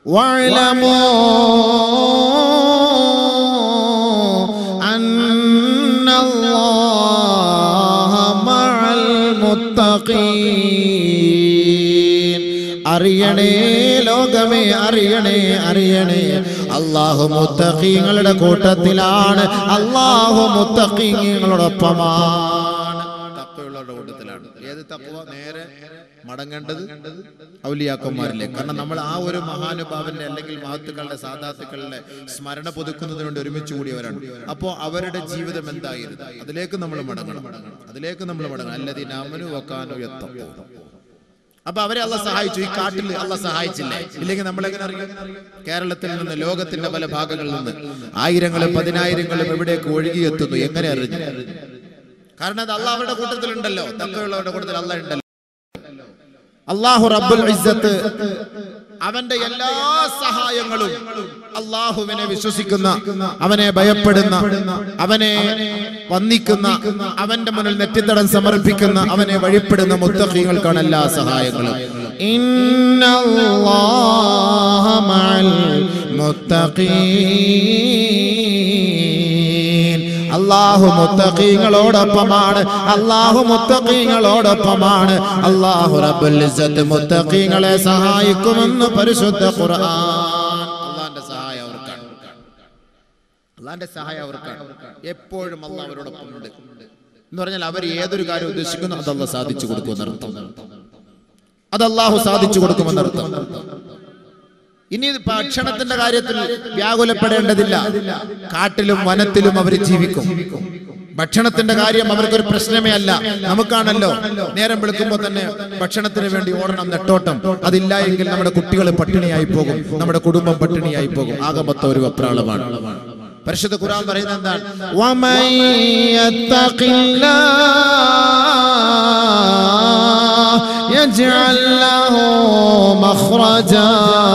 واعلموا أن الله مع المتقين അറിയണേ ലോകമേ അറിയണേ അറിയണേ അള്ളാഹു മുത്തഖീങ്ങളുടെ കൂട്ടത്തിലാണ് അള്ളാഹു മുത്തഖീങ്ങളോടൊപ്പമാണ് തപ്പയുള്ളവരുടെ കൂട്ടത്തിലാണ് ഏത് തപ്പുവ നേരെ മടങ്ങേണ്ടത് ഔലിയാക്കന്മാരിലെ കാരണം നമ്മൾ ആ ഒരു മഹാനുഭാവന്റെ അല്ലെങ്കിൽ മഹത്തുക്കളുടെ സാധാത്തുക്കളുടെ സ്മരണ പുതുക്കുന്നതിന് വേണ്ടി ഒരുമിച്ച് കൂടിയവരാണ് അപ്പോൾ അവരുടെ ജീവിതം എന്തായിരുന്നു അതിലേക്ക് നമ്മൾ മടങ്ങണം അതിലേക്ക് നമ്മൾ മടങ്ങണം അല്ലതി നാമനു വക്കാനു എത്തപ്പോ അപ്പൊ അവരെ അല്ല സഹായിച്ചു ഈ കാട്ടിൽ അല്ല സഹായിച്ചില്ലേ ഇല്ലെങ്കിൽ നമ്മൾ എങ്ങനെ അറിയാം കേരളത്തിൽ നിന്ന് ലോകത്തിന്റെ പല ഭാഗങ്ങളിൽ നിന്ന് ആയിരങ്ങളും പതിനായിരങ്ങളും എവിടേക്ക് ഒഴുകിയെത്തുന്നു എങ്ങനെ അറിഞ്ഞു കാരണം അത് അല്ല അവരുടെ കൂട്ടത്തിലുണ്ടല്ലോ തക്കമുള്ളവരുടെ കൂട്ടത്തിൽ അല്ല ഉണ്ടല്ലോ അള്ളാഹു റബ്ബുൽ ഇസ്സത്ത് അവന്റെ എല്ലാ സഹായങ്ങളും അള്ളാഹുവിനെ വിശ്വസിക്കുന്ന അവനെ ഭയപ്പെടുന്ന അവനെ വന്ദിക്കുന്ന അവന്റെ മുന്നിൽ നെറ്റിത്തടം സമർപ്പിക്കുന്ന അവനെ വഴിപ്പെടുന്ന മുത്തഖീങ്ങൾക്കാണ് എല്ലാ സഹായങ്ങളും ഇന്നല്ലാഹ മഅൽ മുത്തഖീൻ അള്ളാഹു മുത്തഖീങ്ങളോടൊപ്പമാണ് അള്ളാഹു മുത്തഖീങ്ങളോടൊപ്പമാണ് അള്ളാഹു റബ്ബുൽ ഇസ്സത്ത് മുത്തഖീങ്ങളെ സഹായിക്കുമെന്ന് പരിശുദ്ധ ഖുർആൻ അള്ളാന്റെ സഹായം അവർക്കാണ് അള്ളാന്റെ സഹായം അവർക്കാണ് എപ്പോഴും അള്ളാഹ് അവരോടൊപ്പം ഉണ്ട് എന്ന് പറഞ്ഞാൽ അവർ ഏതൊരു കാര്യം ഉദ്ദേശിക്കുന്നു അത് അള്ളാഹ് സാധിച്ചു കൊടുക്കുമെന്നർത്ഥം അത് അള്ളാഹു സാധിച്ചു കൊടുക്കുമെന്നർത്ഥം ഇനി ഭക്ഷണത്തിന്റെ കാര്യത്തിൽ വ്യാകുലപ്പെടേണ്ടതില്ല കാട്ടിലും വനത്തിലും അവർ ജീവിക്കും ഭക്ഷണത്തിന്റെ കാര്യം അവർക്കൊരു പ്രശ്നമേ അല്ല നമുക്കാണല്ലോ നേരം വെളുക്കുമ്പോൾ തന്നെ ഭക്ഷണത്തിന് വേണ്ടി ഓടണം നെട്ടോട്ടം അതില്ല എങ്കിൽ നമ്മുടെ കുട്ടികൾ പട്ടിണിയായി പോകും നമ്മുടെ കുടുംബം പട്ടിണിയായി പോകും ആകെ മൊത്തം ഒരു വെപ്രാളമാണ് പരിശുദ്ധ ഖുർആൻ പറയുന്നത് എന്താണ് വമൻ യത്തഖില്ലാഹ് يجعل له مخرجا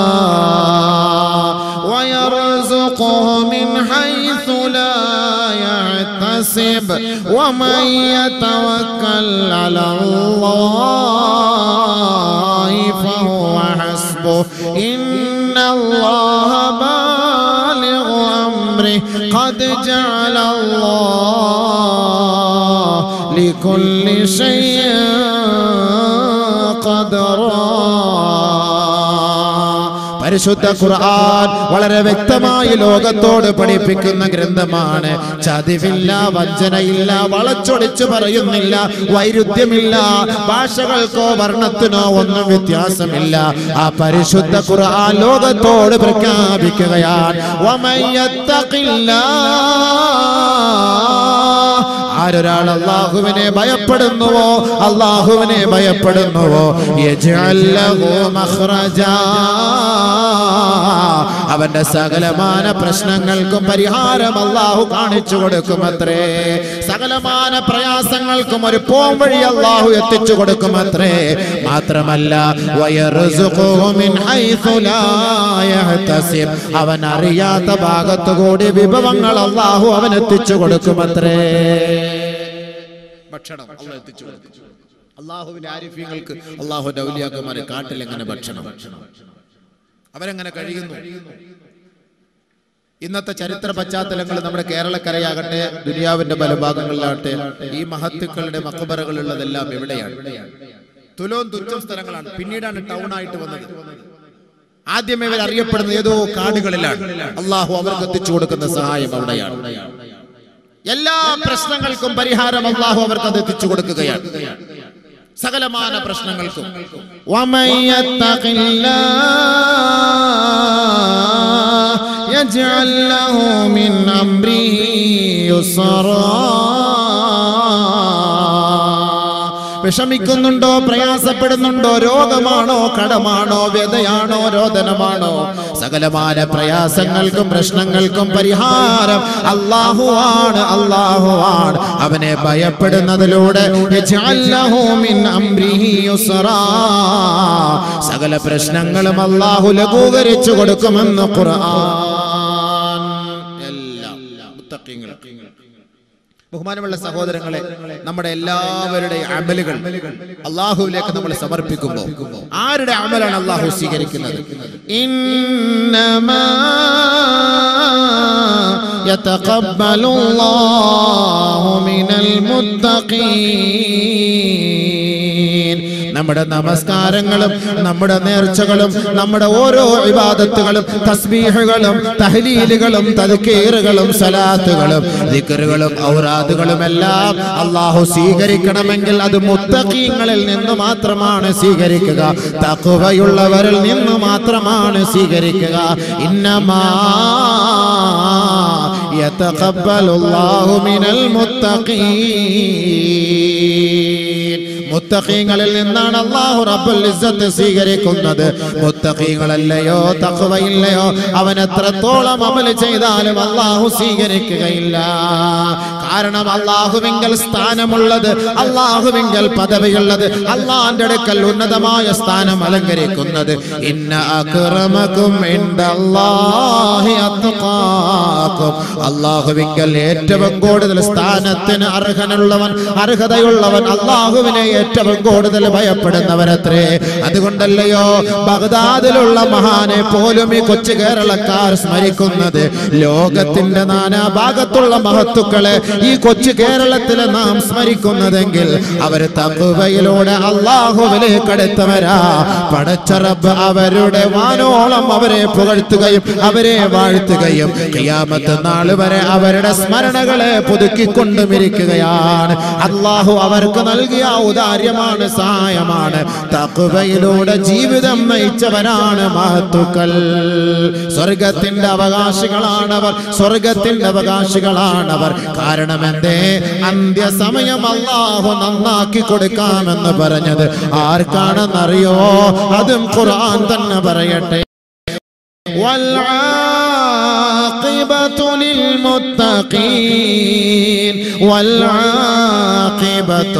ويرزقه من حيث لا يحتسب ومن يتوكل على الله فهو حسبه إن الله بالغ أمره قد جعل الله لكل شيء പരിശുദ്ധ ഖുർആൻ വളരെ വ്യക്തമായി ലോകത്തോട് പഠിപ്പിക്കുന്ന ഗ്രന്ഥമാണ് ചതിവില്ല വഞ്ചനയില്ല വളച്ചൊടിച്ചു പറയുന്നില്ല വൈരുദ്ധ്യമില്ല ഭാഷകൾക്കോ വർണ്ണത്തിനോ ഒന്നും വ്യത്യാസമില്ല ആ പരിശുദ്ധ ഖുർആൻ ലോകത്തോട് പ്രഖ്യാപിക്കുകയാണ് വമയ്യത്തഖില്ലാ ആരൊരാൾ അള്ളാഹുവിനെ ഭയപ്പെടുന്നുവോ അള്ളാഹുവിനെ ഭയപ്പെടുന്നുവോ യജ്അൽ ലഹു മഖ്റജാ. അവന്റെ സകലമാന പ്രശ്നങ്ങൾക്കും പരിഹാരം അള്ളാഹു കാണിച്ചു കൊടുക്കുമത്രേ സകലമാന പ്രയാസങ്ങൾക്കും ഒരു പോം വഴി അള്ളാഹു എത്തിച്ചു കൊടുക്കുമത്രേ മാത്രമല്ല വയർസുഖുഹു മിൻ ഹൈഥു ലാ യഹ്തസിബ്. അവൻ അറിയാത്ത ഭാഗത്തുകൂടി വിഭവങ്ങൾ അള്ളാഹു അവൻ എത്തിച്ചു കൊടുക്കുമത്രേ ഭക്ഷണം അള്ളാഹു എത്തിച്ചു കൊടുക്കും അള്ളാഹുവിന്റെ ആരിഫ്യങ്ങൾക്ക് അള്ളാഹുവിന്റെ ഔലിയാക്കന്മാരെ കാട്ടിൽ എങ്ങനെ ഭക്ഷണം അവരെങ്ങനെ കഴിയുന്നു ഇന്നത്തെ ചരിത്ര പശ്ചാത്തലങ്ങൾ നമ്മുടെ കേരളക്കരയാകട്ടെ ദുനിയാവിന്റെ പല ഭാഗങ്ങളിലാകട്ടെ ഈ മഹത്തുക്കളുടെ മക്കബറകളുള്ളതെല്ലാം എവിടെയാണ് തുലോം തുച്ഛം സ്ഥലങ്ങളാണ് പിന്നീടാണ് ടൗൺ ആയിട്ട് വന്നത് ആദ്യം ഇവർ അറിയപ്പെടുന്നത് ഏതോ കാടുകളിലാണ് അള്ളാഹു അവർക്ക് എത്തിച്ചു കൊടുക്കുന്ന സഹായം അവിടെയാണ് എല്ലാ പ്രശ്നങ്ങൾക്കും പരിഹാരം അള്ളാഹു അവർക്ക് അത് എത്തിച്ചു കൊടുക്കുകയാണ് സകലമാന പ്രശ്നങ്ങൾക്കും ومن يتق الله يجعل له من أمره يسرا വിഷമിക്കുന്നുണ്ടോ പ്രയാസപ്പെടുന്നുണ്ടോ രോഗമാണോ കടമാണോ വ്യതയാണോ രോദനമാണോ സകലമായ പ്രയാസങ്ങൾക്കും പ്രശ്നങ്ങൾക്കും പരിഹാരം അള്ളാഹുവാണ് അള്ളാഹുവാണ് അവനെ ഭയപ്പെടുന്നതിലൂടെ യജ്അൽ ലഹു മിൻ അംരിഹി യുസ്റാ. സകല പ്രശ്നങ്ങളും അള്ളാഹു ലഘൂകരിച്ചു കൊടുക്കുമെന്ന് ഖുർആൻ എല്ലാം മുത്തഖീങ്ങൾ ബഹുമാനമുള്ള സഹോദരങ്ങളെ നമ്മുടെ എല്ലാവരുടെയും അമലുകൾ അള്ളാഹുവിലേക്ക് നമ്മൾ സമർപ്പിക്കുമ്പോൾ ആരുടെ അമലാണ് അള്ളാഹു സ്വീകരിക്കുന്നത് إنما يتقبل الله من المتقين നമ്മുടെ നമസ്കാരങ്ങളും നമ്മുടെ നേർച്ചകളും നമ്മുടെ ഓരോ ഇബാദത്തുകളും തസ്ബീഹുകളും തഹലീലുകളും തദ്കീറുകളും സലാത്തുകളും ദിക്റുകളും ഔറാദുകളും എല്ലാം അള്ളാഹു സ്വീകരിക്കണമെങ്കിൽ അത് മുത്തഖീങ്ങളിൽ നിന്ന് മാത്രമാണ് സ്വീകരിക്കുക തഖ്വയുള്ളവരിൽ നിന്ന് മാത്രമാണ് സ്വീകരിക്കുക ഇന്നമാ യതഖബ്ബലുല്ലാഹു മിനൽ മുത്തഖീൻ മുത്തഖീങ്ങളിൽ നിന്നാണ് അള്ളാഹു റബ്ബുൽ ഇസ്സത്ത് സ്വീകരിക്കുന്നത് മുത്തഖീങ്ങളല്ലയോ തഖ്വയില്ലയോ അവൻ എത്രത്തോളം അമൽ ചെയ്താലും അള്ളാഹു സ്വീകരിക്കുകയില്ല കാരണം അള്ളാഹുവിങ്കൽ സ്ഥാനമുള്ളത് അള്ളാഹുവിങ്കൽ പദവിയുള്ളത് അള്ളാന്റെ അടുക്കൽ ഉന്നതമായ സ്ഥാനം അലങ്കരിക്കുന്നത് ഇന്ന അക്രമക്കും ഇൻദല്ലാഹി അത്ഖാക്കും അള്ളാഹുവിങ്കൽ ഏറ്റവും കൂടുതൽ സ്ഥാനത്തിന് അർഹനുള്ളവൻ അർഹതയുള്ളവൻ അള്ളാഹുവിനെ ഏറ്റവും കൂടുതൽ ഭയപ്പെടുന്നവരത്രേ അതുകൊണ്ടല്ലയോ ബഗ്ദാദിലുള്ള മഹാനെ പോലും ഈ കൊച്ചു കേരളക്കാർ സ്മരിക്കുന്നത് ലോകത്തിന്റെ നാനാഭാഗത്തുള്ള മഹത്തുക്കളെ ഈ കൊച്ചു കേരളത്തിലെ നാം സ്മരിക്കുന്നതെങ്കിൽ അവർ തക്കുവയിലൂടെ അള്ളാഹുവിലേക്ക് അടുത്തവരാ പടച്ചറബ് അവരുടെ വാനോളം അവരെ പുകഴ്ത്തുകയും അവരെ വാഴ്ത്തുകയും ഖിയാമത്ത് നാൾ വരെ അവരുടെ സ്മരണകളെ പുതുക്കിക്കൊണ്ടുമിരിക്കുകയാണ് അള്ളാഹു അവർക്ക് നൽകിയ ഔദാര്യമാണ് സഹായമാണ് തക്കുവയിലൂടെ ജീവിതം നയിച്ചവരാണ് മഹത്തുക്കൾ സ്വർഗത്തിന്റെ അവകാശികളാണവർ സ്വർഗത്തിന്റെ അവകാശികളാണവർ കാരണം എന്തേ അന്ത്യസമയം അള്ളാഹു നന്നാക്കി കൊടുക്കാമെന്ന് പറഞ്ഞത് ആർക്കാണെന്നറിയോ അതും ഖുർആൻ തന്നെ പറയട്ടെ والعاقبة للمتقين والعاقبة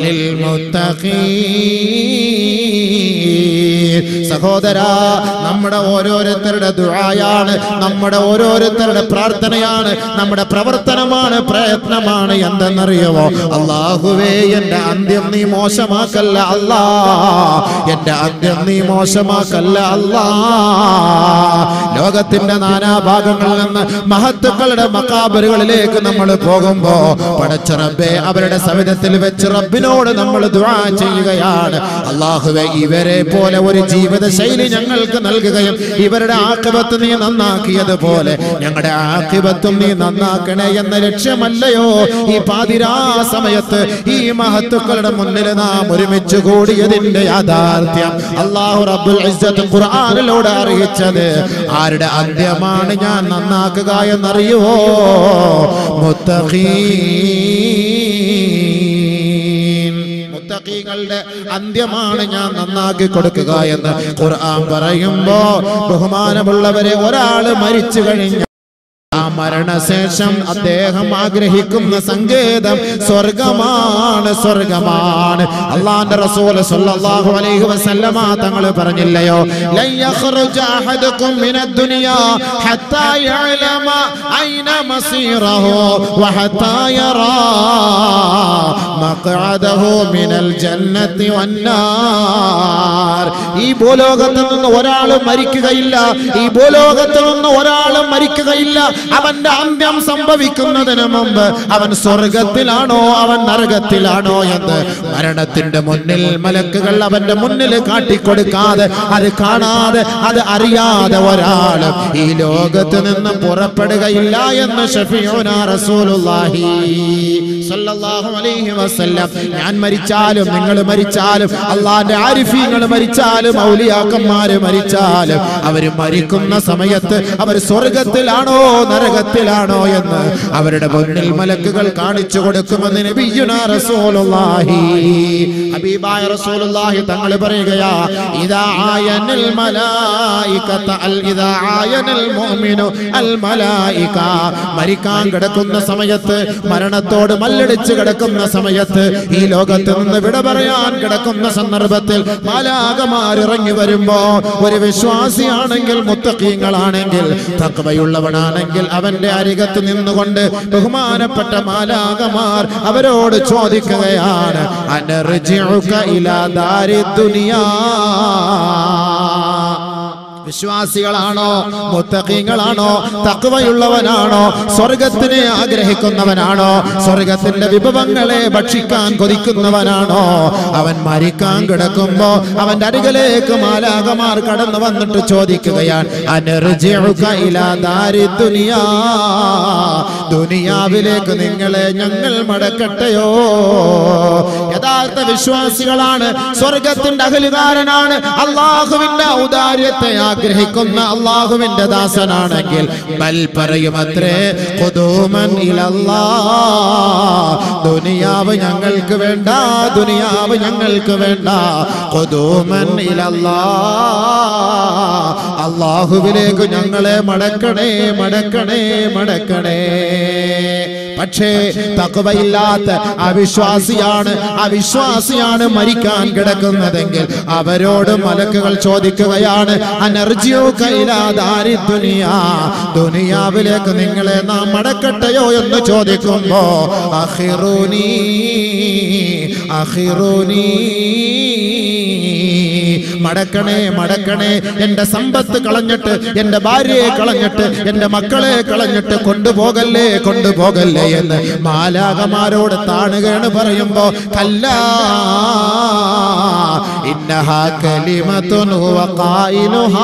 للمتقين സഹോദരാ നമ്മുടെ ഓരോരുത്തരുടെ ദുആയാണ് നമ്മുടെ ഓരോരുത്തരുടെ പ്രാർത്ഥനയാണ് നമ്മുടെ പ്രവർത്തനമാണ് പ്രയത്നമാണ് എന്തെന്നറിയുമോ അള്ളാഹുവേ എന്റെ അന്ത്യം നീ മോശമാക്കല്ല അല്ലാ എന്റെ അന്ത്യം നീ മോശമാക്കല്ല അല്ലാ ലോകത്തിന്റെ നാനാഭാഗങ്ങളിൽ നിന്ന് മഹത്തുക്കളുടെ മക്കാബറുകളിലേക്ക് നമ്മൾ പോകുമ്പോ പടച്ച റബ്ബേ അവരുടെ സവിധത്തിൽ വെച്ച് റബ്ബിനോട് നമ്മൾ ദുആ ചെയ്യുകയാണ് അള്ളാഹുവെ ഇവരെ പോലെ ഒരു ജീവിത ശൈലി ഞങ്ങൾക്ക് നൽകുകയും ഇവരുടെ ആക്കിബത്ത് നീ നന്നാക്കിയതുപോലെ ഞങ്ങളുടെ ആക്കിബത്തും നീ നന്നാക്കണേ എന്ന ലക്ഷ്യമല്ലയോ ഈ പാതിരാ സമയത്ത് ഈ മഹത്തുക്കളുടെ മുന്നിൽ നാം ഒരുമിച്ച് കൂടിയതിന്റെ യാഥാർത്ഥ്യം അള്ളാഹു റബ്ബുൽ ഇസ്സത്ത് ഖുർആനിലൂടെ അറിയിച്ചത് ആരുടെ അന്ത്യമാണ് ഞാൻ നന്നാക്കുക എന്നറിയുവോ മുത്തഖീൻ മുത്തഖീങ്ങളുടെ അന്ത്യമാണ് ഞാൻ നന്നാക്കി കൊടുക്കുക എന്ന് ഖുർആൻ പറയുമ്പോ ബഹുമാനമുള്ളവരെ ഒരാള് മരിച്ചു കഴിഞ്ഞ ആ മരണശേഷം അദ്ദേഹം ആഗ്രഹിക്കുന്ന സങ്കേതം സ്വർഗമാണ് സ്വർഗമാണ് അള്ളാന്റെ റസൂൽ സല്ലല്ലാഹു അലൈഹി വസല്ലമ തങ്ങൾ പറഞ്ഞില്ലയോ ലൻ യഖ്റുജ അഹദുക്കും മിനദ് ദുനിയാ ഹത്താ യഅലമ ഐന മസീറഹു വഹത്താ യറാ മഖ്അദഹു മിനൽ ജന്നത്തി വന്നാർ ഈ ഭൂലോകത്തിൽ നിന്ന് ഒരാൾ മരിക്കുകയില്ല ഈ ഭൂലോകത്തിൽ നിന്ന് ഒരാൾ മരിക്കുകയില്ല അവന്റെ അന്ത്യം സംഭവിക്കുന്നതിന് മുമ്പ് അവൻ സ്വർഗത്തിലാണോ അവൻ നരകത്തിലാണോ എന്ന് മരണത്തിന്റെ മുന്നിൽ മലക്കുകൾ അവന്റെ മുന്നിൽ കാട്ടിക്കൊടുക്കാതെ അത് കാണാതെ അത് അറിയാതെ ഒരാളും ഈ ലോകത്ത് നിന്ന് പുറപ്പെടുകയില്ല എന്ന് ഷഫിയോന റസൂലുള്ളാഹി സ്വല്ലല്ലാഹു അലൈഹി വസല്ലം ഞാൻ മരിച്ചാലും നിങ്ങൾ മരിച്ചാലും അള്ളാന്റെ ആരിഫീങ്ങൾ മരിച്ചാലും ഔലിയാക്കന്മാര് മരിച്ചാലും അവര് മരിക്കുന്ന സമയത്ത് അവർ സ്വർഗത്തിലാണോ നരകത്തിലാണോ എന്ന് അവരുടെ മുന്നിൽ മലക്കുകൾ കാണിച്ചു കൊടുക്കുമെന്ന് നബിയുന റസൂലുള്ളാഹി ഹബീബായ റസൂലുള്ളാഹി തങ്ങൾ പറയുകയാ ഇദാ ആയനൽ മലായികത അൽ ഇദാ ആയനൽ മുഅ്മിനു അൽ മലായിക മരിക്കാൻ കിടക്കുന്ന സമയത്ത് മരണത്തോട് മല്ലടിച്ച് കിടക്കുന്ന സമയത്ത് ഈ ലോകത്ത് നിന്ന് വിട പറയാൻ കിടക്കുന്ന സന്ദർഭത്തിൽ മാലാകമാർ ഇറങ്ങി വരുമ്പോ ഒരു വിശ്വാസിയാണെങ്കിൽ മുത്തക്കീങ്ങളാണെങ്കിൽ തക്കവയുള്ളവനാണെങ്കിൽ അവന്റെ അരികത്ത് നിന്നുകൊണ്ട് ബഹുമാനപ്പെട്ട മാലാകമാർ അവരോട് ചോദിക്കുകയാണ് അനർജിഉക ഇലാ ദാരി ദുനിയാ വിശ്വാസികളാണോ മുത്തഖീങ്ങളാണോ തക്വയുള്ളവനാണോ സ്വർഗത്തിനെ ആഗ്രഹിക്കുന്നവനാണോ സ്വർഗത്തിന്റെ വിഭവങ്ങളെ ഭക്ഷിക്കാൻ കൊതിക്കുന്നവനാണോ അവൻ മരിക്കാൻ കിടക്കുമ്പോ അവന്റെ അരികിലേക്ക് മാലാകമാർ കടന്നു വന്നിട്ട് ചോദിക്കുകയാണ് അനർജിഉക ഇലാ ദാരി ദുനിയാ ദുനിയാവിലേക്ക് നിങ്ങളെ ഞങ്ങൾ മടക്കട്ടെയോ യഥാർത്ഥ വിശ്വാസികളാണ് സ്വർഗത്തിന്റെ അകലുകാരനാണ് അള്ളാഹുവിന്റെ ഔദാര്യത്തെ ആഗ്രഹിക്കുന്ന അള്ളാഹുവിന്റെ ദാസനാണെങ്കിൽ ബൽ പറയുമത്രേ ഖുദൂമൻ ഇലല്ലാ ദുനിയാവ് ഞങ്ങൾക്ക് വേണ്ട ദുനിയാവ് ഞങ്ങൾക്ക് വേണ്ട ഖുദൂമൻ ഇലല്ലാ അള്ളാഹുവിലേക്ക് ഞങ്ങളെ മടക്കണേ മടക്കണേ മടക്കണേ പക്ഷേ തക്കവയില്ലാത്ത അവിശ്വാസിയാണ് അവിശ്വാസിയാണ് മരിക്കാൻ കിടക്കുന്നതെങ്കിൽ അവരോട് മലക്കുകൾ ചോദിക്കുകയാണ് അനർജിയോ കൈലാതാരി ദുനിയാ ദുനിയാവിലേക്ക് നിങ്ങളെ നാം മടക്കട്ടെയോ എന്ന് ചോദിക്കുമ്പോ അഹിറൂനി അഹിറൂനി മടക്കണേ മടക്കണേ എന്റെ സമ്പത്ത് കളഞ്ഞിട്ട് എന്റെ ഭാര്യയെ കളഞ്ഞിട്ട് എന്റെ മക്കളെ കളഞ്ഞിട്ട് കൊണ്ടുപോകല്ലേ കൊണ്ടുപോകല്ലേ എന്ന് മാലാകമാരോട് താണുകയാണ് പറയുമ്പോ കല്ലാ ഇന്നഹാ കലിമത്തുൻ ഹുവ ഖായിലുഹാ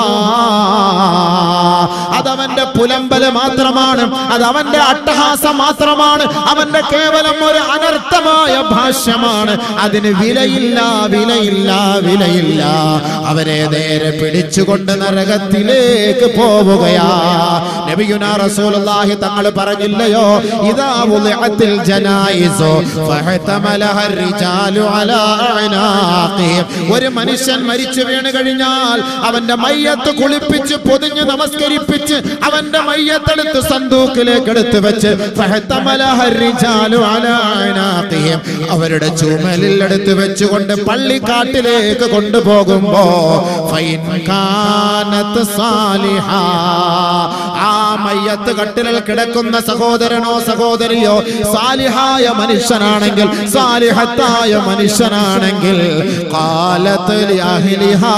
അതവന്റെ പുലമ്പല് മാത്രമാണ് അത് അവന്റെ അട്ടഹാസം മാത്രമാണ് അവന്റെ കേവലം ഒരു അനർത്ഥമായ ഭാഷ്യമാണ് അതിന് വിലയില്ല വിലയില്ല വിലയില്ല അവരെ നേരെ പിടിച്ചുകൊണ്ട് നരകത്തിലേക്ക് പോവുകയാ നബിയുനാ റസൂലുള്ളാഹി തങ്ങൾ പറഞ്ഞില്ലയോ ഇദാ വുളിഅത്തിൽ ജനായിസു ഫഹതമലഹ الرجال അലാ അഅനാഖിഹിം ഒരു മനുഷ്യൻ മരിച്ചു വീണ് കഴിഞ്ഞാൽ അവന്റെ മയ്യത്ത് കുളിപ്പിച്ച് പൊതിഞ്ഞ് നമസ്കരിപ്പിച്ച് അവന്റെ മയ്യത്തെടുത്ത് സന്തൂക്കിലേക്ക് എടുത്ത് വെച്ച് ഫഹതമലഹ الرجال അലാ അഅനാഖിഹിം അവരുടെ ചുമലിൽ എടുത്ത് വെച്ചുകൊണ്ട് പള്ളിക്കാട്ടിലേക്ക് കൊണ്ടുപോകുമ്പോ ഫൈൻ കാനത്ത് സാലിഹാ ആ മയ്യത്ത് കട്ടിലിൽ കിടക്കുന്ന സഹോദരനോ സഹോദരിയോ സാലിഹായ മനുഷ്യനാണെങ്കിൽ സാലിഹത്തായ മനുഷ്യനാണെങ്കിൽ കാലത്ത് ലിഅഹ്ലിഹാ.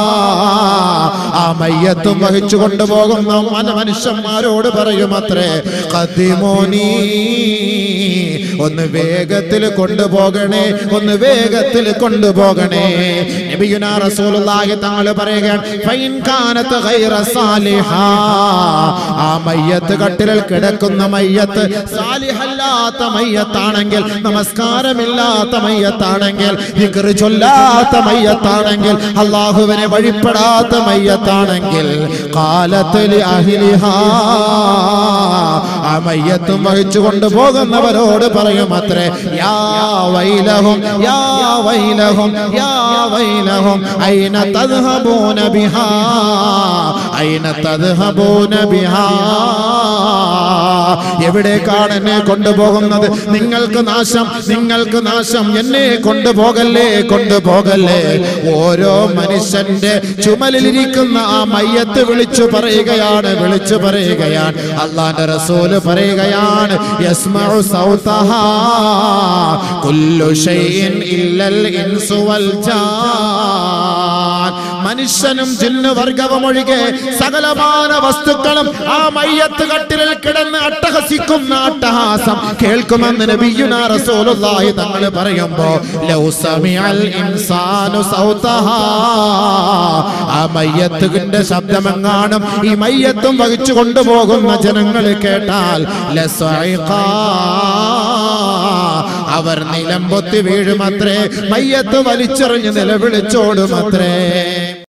ആ മയ്യത്തും വഹിച്ചു കൊണ്ടുപോകുന്ന മന- മനുഷ്യന്മാരോട് പറയും അത്രേ കദിമോനീ ഒന്ന് വേഗത്തിൽ കൊണ്ടുപോകണേ ഒന്ന് വേഗത്തിൽ കൊണ്ടുപോകണേ നബിയുനാ റസൂലുള്ളാഹി തങ്ങൾ പറയുകയാണ് ഫൈൻ കാനത്ത് ഗൈറ സാലിഹാ ആ മയ്യത്ത് കട്ടിലിൽ കിടക്കുന്ന മയ്യത്ത് സാലിഹല്ലാത്ത മയ്യത്താണെങ്കിൽ നമസ്കാരമില്ലാത്ത മയ്യത്താണെങ്കിൽ ദിക്റ് ചൊല്ലാത്ത മയ്യത്താണെങ്കിൽ അള്ളാഹുവിനെ വഴിപ്പെടാത്ത മയ്യത്താണെങ്കിൽ കാലത്തിൽ അഹിലിഹാ ആ മയ്യത്തും വഹിച്ചു കൊണ്ടുപോകുന്നവരോട് പറയും അത്രേ യാ വൈലഹും യാ വൈലഹും യാ വൈലഹും ഐന തദ്ഹബൂന ബിഹാ ഐന തദ്ഹബൂന ബിഹാ എവിടേക്കാണ് എന്നെ കൊണ്ടുപോകുന്നത് നിങ്ങൾക്ക് നാശം നിങ്ങൾക്ക് നാശം എന്നെ കൊണ്ടുപോകല്ലേ കൊണ്ടുപോകല്ലേ ഓരോ മനുഷ്യന്റെ ചുമലിലിരിക്കുന്ന ആ മയ്യത്ത് വിളിച്ചു പറയുകയാണ് വിളിച്ചു പറയുകയാണ് അള്ളാന്റെ റസൂല് പറയുകയാണ് യസ്മഉ സൗതഹാ കുല്ലു ഷൈഇൻ ഇല്ലൽ ഇൻസു വൽ ജാൻ മനുഷ്യനും ജിന്നു വർഗവും ഒഴികെ സകലമാന വസ്തുക്കളും ആ മയ്യത്ത് കട്ടിലിൽ കിടന്ന് അട്ടഹസിക്കുന്ന അട്ടഹാസം കേൾക്കുമെന്ന് നബിയുനാ റസൂലുള്ളാഹി തങ്ങൾ പറയുമ്പോ ലൗ സമിഅൽ ഇൻസാനു സൗതഹാ ആ മയ്യത്തിന്റെ ശബ്ദമെങ്ങാനും ഈ മയ്യത്തും വഹിച്ചു കൊണ്ടുപോകുന്ന ജനങ്ങൾ കേട്ടാൽ ലസ്വഇഖാ. അവർ നിലംപൊത്തി വീഴുമത്രേ മയ്യത്ത് വലിച്ചെറിഞ്ഞ് നിലവിളിച്ചോടുമത്രേ